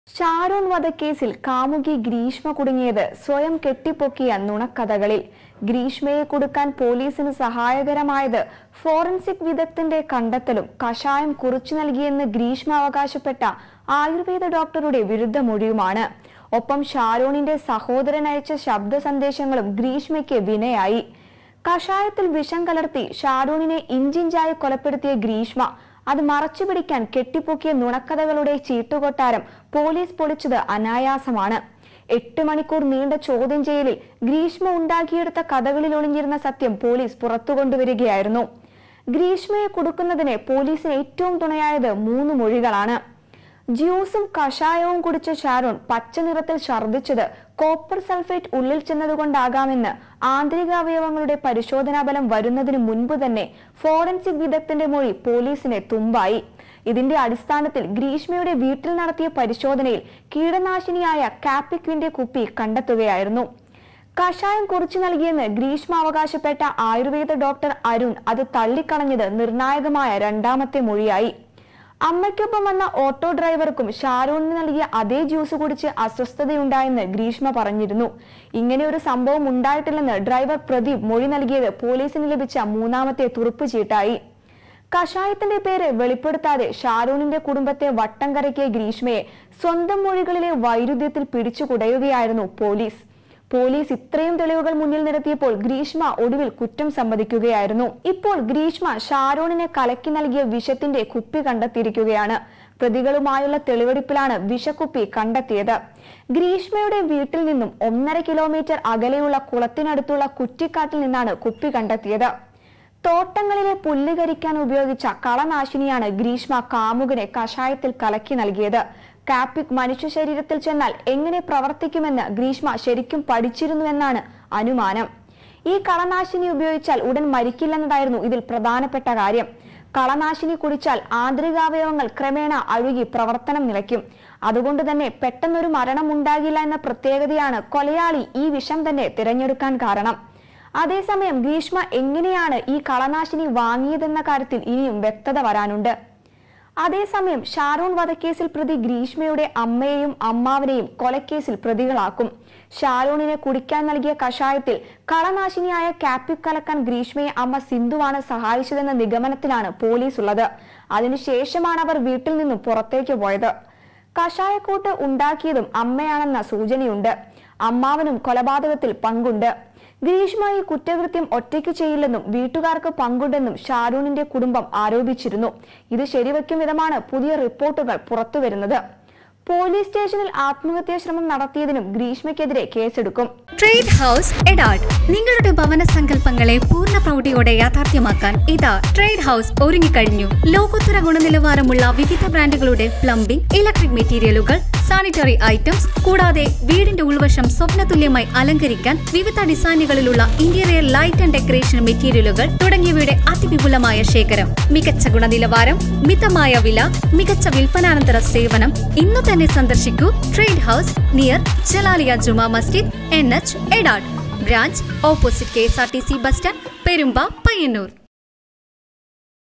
ഷാരോൺ വധക്കേസിൽ കാമുകി ഗ്രീഷ്മ കുടുങ്ങിയത് സ്വയം കെട്ടിപ്പൊക്കിയ നുണക്കഥകളിൽ ഗ്രീഷ്മയെ കൊടുക്കാൻ പോലീസിന് സഹായകരമായത് ഫോറൻസിക് വിദഗ്ധന്റെ കണ്ടെത്തലും കഷായം കുറിച്ചു നൽകിയെന്ന് ഗ്രീഷ്മ അവകാശപ്പെട്ട ആയുർവേദ ഡോക്ടറുടെ വിരുദ്ധ മൊഴിയുമാണ് ഒപ്പം ഷാരോണിന്റെ സഹോദരൻ അയച്ച ശബ്ദ സന്ദേശങ്ങളും ഗ്രീഷ്മയ്ക്ക് വിനയായി കഷായത്തിൽ വിഷം കലർത്തി ഷാരൂണിനെ ഇഞ്ചിഞ്ചായി കൊലപ്പെടുത്തിയ ഗ്രീഷ്മ അത് മറച്ചുപിടിക്കാൻ കെട്ടിപ്പൊക്കിയ നുണക്കഥകളുടെ ചീട്ടുകൊട്ടാരം പോലീസ് പൊളിച്ചത് അനായാസമാണ് എട്ട് മണിക്കൂർ നീണ്ട ചോദ്യം ചെയ്യലിൽ ഗ്രീഷ്മ ഉണ്ടാക്കിയെടുത്ത കഥകളിൽ ഒളിഞ്ഞിരുന്ന സത്യം പോലീസ് പുറത്തുകൊണ്ടുവരികയായിരുന്നു ഗ്രീഷ്മയെ കൊടുക്കുന്നതിന് പോലീസിന് ഏറ്റവും തുണയായത് മൂന്ന് മൊഴികളാണ് ജ്യൂസും കഷായവും കുടിച്ച ഷാരോൺ പച്ച നിറത്തിൽ ഛർദ്ദിച്ചത് കോപ്പർ സൾഫേറ്റ് ഉള്ളിൽ ചെന്നതുകൊണ്ടാകാമെന്ന് ആന്തരിക അവയവങ്ങളുടെ പരിശോധനാ ഫലം വരുന്നതിന് മുൻപ് തന്നെ ഫോറൻസിക് വിദഗ്ധന്റെ മൊഴി പോലീസിനെ തുമ്പായി ഇതിന്റെ അടിസ്ഥാനത്തിൽ ഗ്രീഷ്മയുടെ വീട്ടിൽ നടത്തിയ പരിശോധനയിൽ കീടനാശിനിയായ കാപ്പിക്വിന്റെ കുപ്പി കണ്ടെത്തുകയായിരുന്നു കഷായം കുറിച്ചു നൽകിയെന്ന് ഗ്രീഷ്മ അവകാശപ്പെട്ട ആയുർവേദ ഡോക്ടർ അരുൺ അത് തള്ളിക്കളഞ്ഞത് നിർണായകമായ രണ്ടാമത്തെ മൊഴിയായി അമ്മയ്ക്കൊപ്പം വന്ന ഓട്ടോ ഡ്രൈവർക്കും ഷാരൂണിന് നൽകിയ അതേ ജ്യൂസ് കുടിച്ച് അസ്വസ്ഥതയുണ്ടായെന്ന് ഗ്രീഷ്മ പറഞ്ഞിരുന്നു ഇങ്ങനെ ഒരു സംഭവം ഉണ്ടായിട്ടില്ലെന്ന് ഡ്രൈവർ പ്രദീപ് മൊഴി നൽകിയത് പോലീസിന് ലഭിച്ച മൂന്നാമത്തെ തുറുപ്പ് ചീട്ടായി കഷായത്തിന്റെ പേര് വെളിപ്പെടുത്താതെ ഷാരൂണിന്റെ കുടുംബത്തെ വട്ടം കറക്കിയ ഗ്രീഷ്മയെ സ്വന്തം മൊഴികളിലെ വൈരുദ്ധ്യത്തിൽ പിടിച്ചു കുടയുകയായിരുന്നു പോലീസ് പോലീസ് ഇത്രയും തെളിവുകൾ മുന്നിൽ നിർത്തിയപ്പോൾ ഗ്രീഷ്മ ഒടുവിൽ കുറ്റം സമ്മതിക്കുകയായിരുന്നു ഇപ്പോൾ ഗ്രീഷ്മ ഷാരോണിനെ കലക്കി നൽകിയ വിഷത്തിന്റെ കുപ്പി കണ്ടെത്തിയിരിക്കുകയാണ് പ്രതികളുമായുള്ള തെളിവെടുപ്പിലാണ് വിഷക്കുപ്പി കണ്ടെത്തിയത് ഗ്രീഷ്മയുടെ വീട്ടിൽ നിന്നും ഒന്നര കിലോമീറ്റർ അകലെയുള്ള കുളത്തിനടുത്തുള്ള കുറ്റിക്കാട്ടിൽ നിന്നാണ് കുപ്പി കണ്ടെത്തിയത് തോട്ടങ്ങളിലെ പുല്ല് കരിക്കാൻ ഉപയോഗിച്ച കളനാശിനിയാണ് ഗ്രീഷ്മ കാമുകനെ കഷായത്തിൽ കലക്കി നൽകിയത് കാപ്പിക് മനുഷ്യ ശരീരത്തിൽ ചെന്നാൽ എങ്ങനെ പ്രവർത്തിക്കുമെന്ന് ഗ്രീഷ്മ ശരിക്കും പഠിച്ചിരുന്നുവെന്നാണ് അനുമാനം ഈ കളനാശിനി ഉപയോഗിച്ചാൽ ഉടൻ മരിക്കില്ലെന്നതായിരുന്നു ഇതിൽ പ്രധാനപ്പെട്ട കാര്യം കളനാശിനി കുടിച്ചാൽ ആന്തരികാവയവങ്ങൾ ക്രമേണ അഴുകി പ്രവർത്തനം നിലയ്ക്കും അതുകൊണ്ട് തന്നെ പെട്ടെന്നൊരു മരണം ഉണ്ടാകില്ല എന്ന പ്രത്യേകതയാണ് കൊലയാളി ഈ വിഷം തന്നെ തിരഞ്ഞെടുക്കാൻ കാരണം അതേസമയം ഗ്രീഷ്മ എങ്ങനെയാണ് ഈ കളനാശിനി വാങ്ങിയതെന്ന കാര്യത്തിൽ ഇനിയും വ്യക്തത വരാനുണ്ട് അതേസമയം ഷാരൂൺ വധക്കേസിൽ പ്രതി ഗ്രീഷ്മയുടെ അമ്മയെയും അമ്മാവനെയും കൊലക്കേസിൽ പ്രതികളാക്കും ഷാരൂണിനെ കുടിക്കാൻ നൽകിയ കഷായത്തിൽ കളനാശിനിയായ കാപ്പിക് കലക്കാൻ ഗ്രീഷ്മയെ അമ്മ സിന്ധുവാണ് സഹായിച്ചതെന്ന നിഗമനത്തിലാണ് പോലീസ് ഉള്ളത് അതിനുശേഷമാണ് അവർ വീട്ടിൽ നിന്നും പുറത്തേക്ക് പോയത് കഷായക്കൂട്ട് ഉണ്ടാക്കിയതും അമ്മയാണെന്ന സൂചനയുണ്ട് അമ്മാവനും കൊലപാതകത്തിൽ പങ്കുണ്ട് ഗ്രീഷ്മ ഈ കുറ്റകൃത്യം ഒറ്റയ്ക്ക് ചെയ്യില്ലെന്നും വീട്ടുകാർക്ക് പങ്കുണ്ടെന്നും ഷാരൂണിന്റെ കുടുംബം ആരോപിച്ചിരുന്നു ഇത് ശരിവെക്കും വിധമാണ് പുതിയ റിപ്പോർട്ടുകൾ പുറത്തുവരുന്നത് പോലീസ് സ്റ്റേഷനിൽ ആത്മഹത്യാ ശ്രമം നടത്തിയതിനും ഗ്രീഷ്മയ്ക്കെതിരെ കേസെടുക്കും ട്രേഡ് ഹൗസ് എഡാഡ് നിങ്ങളുടെ ഭവന സങ്കല്പങ്ങളെ പൂർണ്ണ പ്രൗഢിയോടെ യാഥാർത്ഥ്യമാക്കാൻ ഇതാ ട്രേഡ് ഹൗസ് ഒരുങ്ങിക്കഴിഞ്ഞു ലോകോത്തര ഗുണനിലവാരമുള്ള വിവിധ ബ്രാൻഡുകളുടെ പ്ലംബിംഗ് ഇലക്ട്രിക് മെറ്റീരിയലുകൾ സാനിറ്ററി ഐറ്റംസ് കൂടാതെ വീടിന്റെ ഉൾവശം സ്വപ്നതുല്യമായി അലങ്കരിക്കാൻ വിവിധ ഡിസൈനുകളിലുള്ള ഇന്റീരിയർ ലൈറ്റ് ആൻഡ് ഡെക്കറേഷൻ മെറ്റീരിയലുകൾ തുടങ്ങിയവയുടെ അതിവിപുലമായ ശേഖരം മികച്ച ഗുണനിലവാരം മിതമായ വില മികച്ച വിൽപ്പനാനന്തര സേവനം ഇന്നു തന്നെ സന്ദർശിക്കൂ trade house near Jalaliya Juma Masjid N H Edat branch opposite K S R T C bus stand Perumba Payyanur